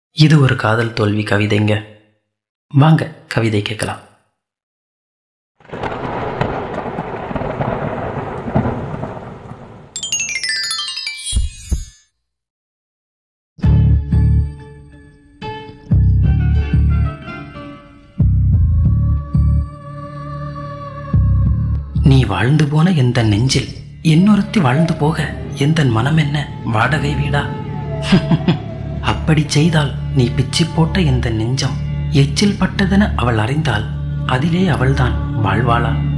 இது ஒரு காதல் தோல்வி கவிதைங்க வாங்க கவிதை கேட்கலாம் நீ வாழ்ந்து போன எந்த நெஞ்சில் இன்னொருத்தி வாழ்ந்து போக எந்த மனம் என்ன வாடகை வீடா அப்படி செய்தால் நீ பிச்சி போட்ட எந்த நெஞ்சம் எச்சில் பட்டதென அவள் அறிந்தால் அதிலே அவள்தான் வாழ்வாளா